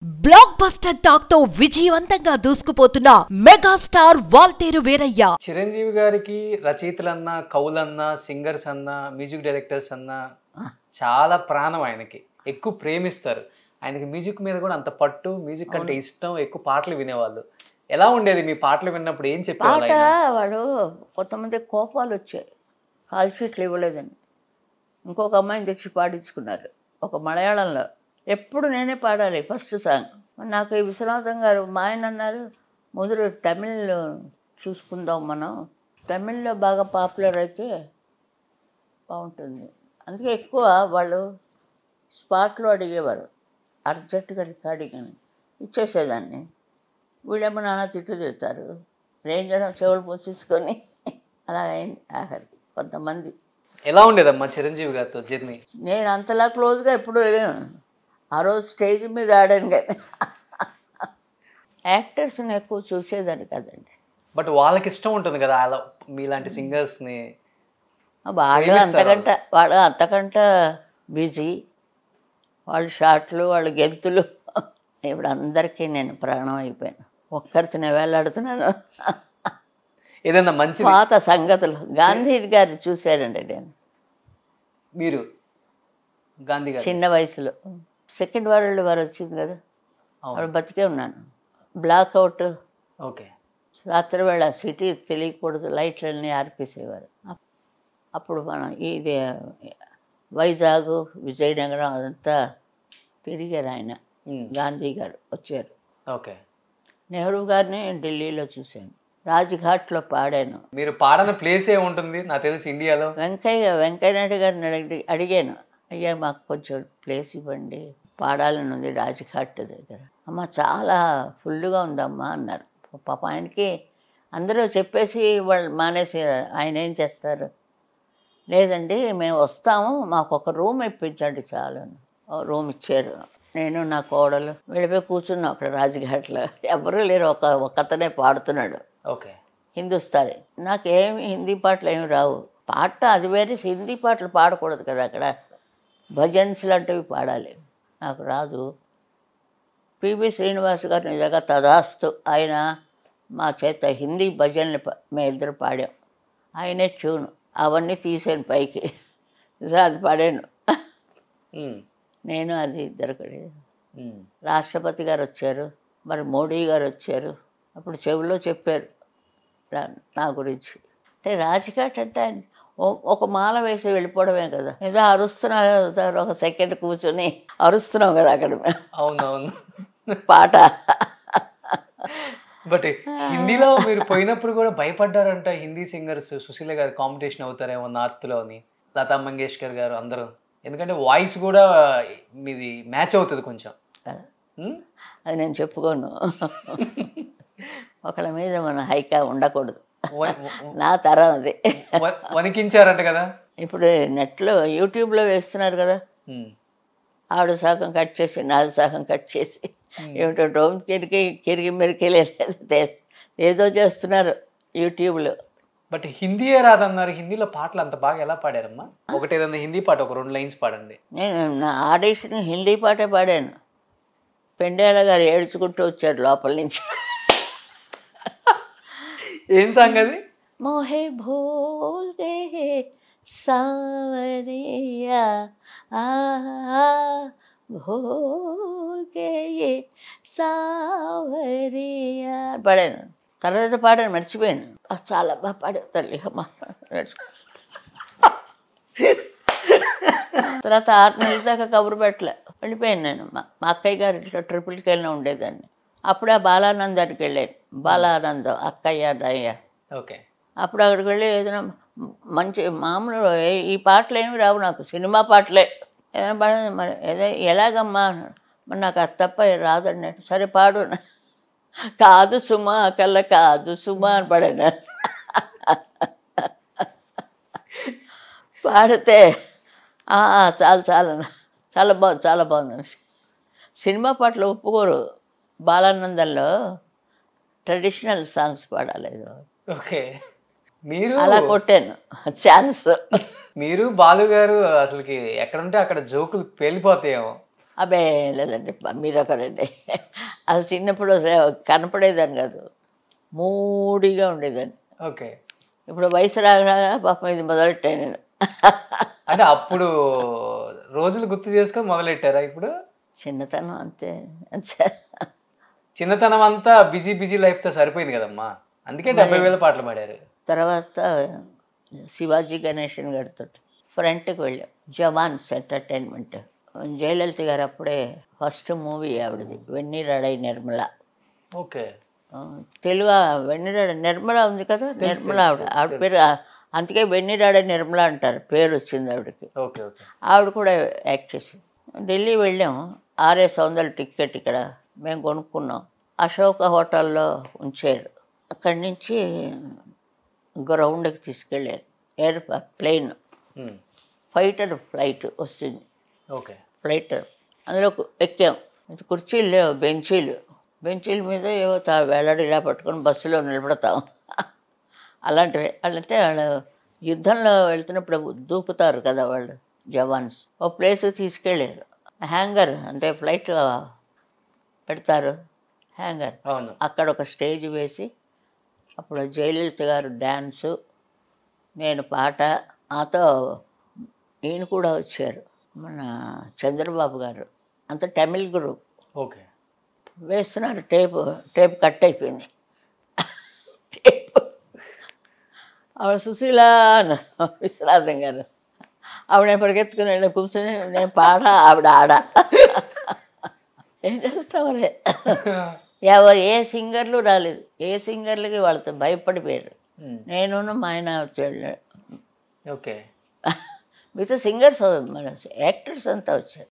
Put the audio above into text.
Block buster talk తో విజయవంతంగా దూసుకుపోతున్న మెగాస్టార్ వాల్తేరు వీరయ్య చిరంజీవి గారికి రచయితలన్నా కవులన్నా సింగర్స్ అన్నా మ్యూజిక్ డైరెక్టర్స్ అన్నా చాలా ప్రాణం ఆయనకి ఎక్కువ ప్రేమిస్తారు ఆయనకి మ్యూజిక్ మీద కూడా అంత పట్టు మ్యూజిక్ అంటే ఇష్టం ఎక్కువ పాటలు వినేవాళ్ళు ఎలా ఉండేది మీ పాటలు విన్నప్పుడు ఏం చెప్పేవాళ్ళు పాట ఆయన వాడు కొంతమంది కోపాలు వచ్చాయి కాల్ షీట్లు ఇవ్వలేదని ఇంకొక అమ్మాయిని తెచ్చి పాడించుకున్నారు ఒక మలయాళంలో ఎప్పుడు నేనే పాడాలి ఫస్ట్ సాంగ్ నాకు ఈ విశ్వనాథం గారు మా ఆయన అన్నారు మొదలు తమిళ్ చూసుకుందాం మనం తమిళ్లో బాగా పాపులర్ అయితే బాగుంటుంది అందుకే ఎక్కువ వాళ్ళు స్పాట్లో అడిగేవారు అర్జెంటుగా రికార్డింగ్ అని ఇచ్చేసేదాన్ని వీళ్ళేమో నాన్న తిట్టు తిడతారు ఏం చేయడం చెవులు పోసేసుకొని అలా అయింది ఆఖరికి కొంతమంది ఎలా ఉండేదమ్మా చిరంజీవి గారితో జర్నీ నేను అంతలా క్లోజ్గా ఎప్పుడు లేను ఆ రోజు స్టేజ్ మీద ఆడాను కానీ యాక్టర్స్ని ఎక్కువ చూసేదాన్ని కదండి బట్ వాళ్ళకి ఇష్టం ఉంటుంది కదా అలా మీలాంటి సింగర్స్ ని వాళ్ళు ప్రేమిస్తారు అంతకంట వాళ్ళు అంతకంట బిజీ వాళ్ళు షాట్లు వాళ్ళు గెంతులు ఇప్పుడు అందరికీ నేను ప్రాణం అయిపోయాను ఒక్కరితోనే వేలాడుతున్నాను ఏదైనా మంచిది పాత సంగతులు గాంధీ గారిని చూశానండి నేను మీరు గాంధీ గారు చిన్న వయసులో సెకండ్ వరల్డ్ వారు వచ్చింది కదా అవును. అప్పుడు బతికే ఉన్నాను బ్లాక్ అవుట్ ఓకే రాత్రి వేళ సిటీ తెలియకూడదు లైట్లన్నీ ఆర్పేసేవారు అప్- అప్పుడు మనం ఇది వైజాగ్ విజయనగరం అదంతా తిరిగారు ఆయన ఉమ్, గాంధీ గారు వచ్చారు ఓకే నెహ్రూ గారిని ఢిల్లీలో చూశాను రాజ్ఘాట్లో పాడాను మీరు పాడని ప్లేస్ ఏ ఉంటుంది నాకు తెలిసి ఇండియాలో వెంకయ్య వెంకయ్య నాయుడు గారిని అడిగి అడిగాను అయ్యా మాకు కొంచెం ప్లేస్ ఇవ్వండి పాడాలని ఉంది రాజ్ఘాట్ దగ్గర అమ్మ చాలా ఫుల్గా ఉందమ్మా అన్నారు పాప ఆయనకి అందరూ చెప్పేసి వాళ్ళు మానేసి ఆయన ఏం చేస్తారు లేదండి మేము వస్తాము మాకు ఒక రూమ్ ఇప్పించండి చాలు అని. ఓ రూమ్ ఇచ్చారు నేను నా కోడలు వెళ్ళిపోయి కూర్చున్నాం అక్కడ రాజ్ఘాట్లో ఎవరూ లేరు ఒక ఒక్కతనే పాడుతున్నాడు ఓకే హిందుస్థానీ నాకు ఏమి హిందీ పాటలు ఏమి రావు పాట అది వేరే హిందీ పాటలు పాడకూడదు కదా అక్కడ భజన్స్ లాంటివి పాడాలి నాకు రాదు పివి శ్రీనివాస్ గారు నిజంగా తదాస్తు ఆయన మా చేత హిందీ భజనలు ప- మేము ఇద్దరు పాడాం ఆయనే ట్యూన్ అవన్నీ తీసాను పైకి ఇదో అది పాడాను ఉమ్, నేను అది ఇద్దరు కూడా ఉమ్, రాష్ట్రపతి గారు వచ్చారు మరి మోడీ గారు వచ్చారు అప్పుడు చెవిలో చెప్పారు రా- నా గురించి అంటే రాజ్ఘాట్ అంటే ఆయన ఓ- ఒక మాల వేసి వెళ్ళిపోవడమే కదా ఏదో అరుస్తున్నారు ఒక సెకండ్ కూర్చొని అరుస్తున్నాం కదా అక్కడ మేము. అవునవును పాట బట్ హిందీలో మీరు పోయినప్పుడు కూడా భయపడ్డారంట హిందీ సింగర్స్ సుశీల గారు కాంపిటీషన్ అవుతారేమో నార్త్లో అని లతా మంగేష్కర్ గారు అందరూ ఎందుకంటే వాయిస్ కూడా మీది మ్యాచ్ అవుతుంది కొంచెం కదా. ఉమ్? అది నేను చెప్పుకోను ఒకళ్ళ మీద మన హైకా ఉండకూడదు వ- వ- నా తరం అది వ- వణికించారంట కదా ఇప్పుడు నెట్లో యూట్యూబ్లో వేస్తున్నారు కదా ఉమ్, ఆవిడ సగం కట్ చేసి నాలుగు సగం కట్ చేసి ఏమిటో డోమ్ కిరికి కిరిగి మెరికి లేదు ఏదో చేస్తున్నారు యూట్యూబ్లో బట్ హిందీయే రాదన్నారు హిందీలో పాటలు అంత బాగా ఎలా పాడారమ్మా ఒకటి ఏదన్నా హిందీ పాట ఒక రెండు లైన్స్ పాడండి నేను నా ఆడిషన్ హిందీ పాటే పాడాను పెండేల గారు ఏడ్చుకుంటూ వచ్చారు లోపల నుంచి ఏం సాంగ్ అది मोहे भूल गए सावरिया आ भूल गए సావరియా పాడాను తర్వాత పాడాను మర్చిపోయాను ఆ, చాలా బాగా పాడాను తల్లి అమ్మ నేర్చుకో. తర్వాత ఆరు నెలల దాకా కబురు పెట్టలే వెళ్ళిపోయాను నేను మా మా అక్కయ్య గారి ఇంట్లో ట్రిపుల్కి వెళ్ళిన ఉండేదాన్ని అప్పుడే ఆ బాలానందానికి వెళ్ళాను బాలానందం అక్కయ్య అన్నయ్య ఓకే అప్పుడు అక్కడికి వెళ్ళి ఏదైనా మంచి మామూలు ఏ- ఈ పాటలు ఏమి రావు నాకు సినిమా పాటలే ఏదైనా పాడ మరి ఏదో ఎలాగమ్మా అన్నాడు మరి నాకు అది తప్ప రాదండి అంటే సరే పాడు అన్నా. కాదు సుమా కళ్ళ కాదు సుమా అని పాడాను పాడితే "ఆ, ఆ, చాలు చాలు అన్న. చాలా బాగుంది చాలా బాగుంది సినిమా పాటలు ఒప్పుకోరు బాలానందంలో ట్రెడిషనల్ సాంగ్స్ పాడాలి ఏదో. ఓకే మీరు అలా కొట్టాను ఛాన్స్ మీరు బాలు గారు అసలుకి ఎక్కడుంటే అక్కడ జోకులు పేలిపోతాయేమో అబ్బే లేదండి మీరొకరండి అది చిన్నప్పుడు అసలు కనపడేదాన్ని కాదు మూడిగా ఉండేదాన్ని ఓకే ఇప్పుడు వయసు రాగా పాపం ఇది మొదలెట్టాను నేను అంటే అప్పుడు రోజులు గుర్తు చేసుకొని మొదలెట్టారా ఇప్పుడు చిన్నతనం అంతే అంతే చిన్నతనం అంతా బిజీ బిజీ లైఫ్తో సరిపోయింది కదమ్మా అందుకే డెబ్బై వేల పాటలు పాడారు తర్వాత శివాజీ గణేషన్ గారితో ఫ్రంట్కి వెళ్ళాం జవాన్స్ ఎంటర్టైన్మెంట్ జయలలిత గారు అప్పుడే ఫస్ట్ మూవీ ఆవిడది వెన్నీరాడై నిర్మల ఓకే ఆ, తెలుగు ఆ వెన్నీరాడ నిర్మల ఉంది కదా నిర్మల ఆవిడ ఆవిడ పేరు ఆ- అందుకే వెన్నీరాడ నిర్మల అంటారు పేరు వచ్చింది ఆవిడకి ఓకే ఓకే ఆవిడ కూడా యాక్ట్ చేసింది ఢిల్లీ వెళ్ళాం ఆర్ఎస్ వందల టికెట్ ఇక్కడ మేము కొనుక్కున్నాం అశోక హోటల్లో ఉంచారు అక్కడి నుంచి గ్రౌండ్కి తీసుకెళ్ళారు airplane um, fighter flight వస్తుంది ఓకే ఫ్లైటర్ అందులో కు- ఎక్కాం ఇది కుర్చీలు లేవు బెంచీలు బెంచీల మీద ఏవో తా వేలాడి ఇలా పట్టుకొని బస్సులో నిలబడతాం అలాంటివి అంటే వాళ్ళు యుద్ధంలో వెళ్తున్నప్పుడు దూకుతారు కదా వాళ్ళు జవాన్స్ ఓ ప్లేస్కి తీసుకెళ్ళారు హ్యాంగర్ అంటే ఫ్లైట్ పెడతారు హ్యాంగర్ అవును అక్కడ ఒక స్టేజ్ వేసి అప్పుడు జయలలిత గారు డ్యాన్సు నేను పాట నాతో ఈయన కూడా వచ్చారు మన చంద్రబాబు గారు అంత తమిళ్ గ్రూప్ ఓకే వేస్తున్నారు టేప్ టేప్ కట్ అయిపోయింది టేప్ ఆవిడ సుశీల అన్నారు విశ్వనాథం గారు ఆవిడ నేను పరిగెత్తుకుని వెళ్ళి కూర్చొని నేను పాడ ఆవిడ ఆడ ఏం చేస్తామరే ఎవరు ఏ సింగర్లు రాలేదు ఏ సింగర్లకి వాళ్ళతో భయపడిపోయారు ఉమ్, నేను మా ఆయన వచ్చాడు ఓకే మిగతా సింగర్స్ మన యాక్టర్స్ అంతా వచ్చారు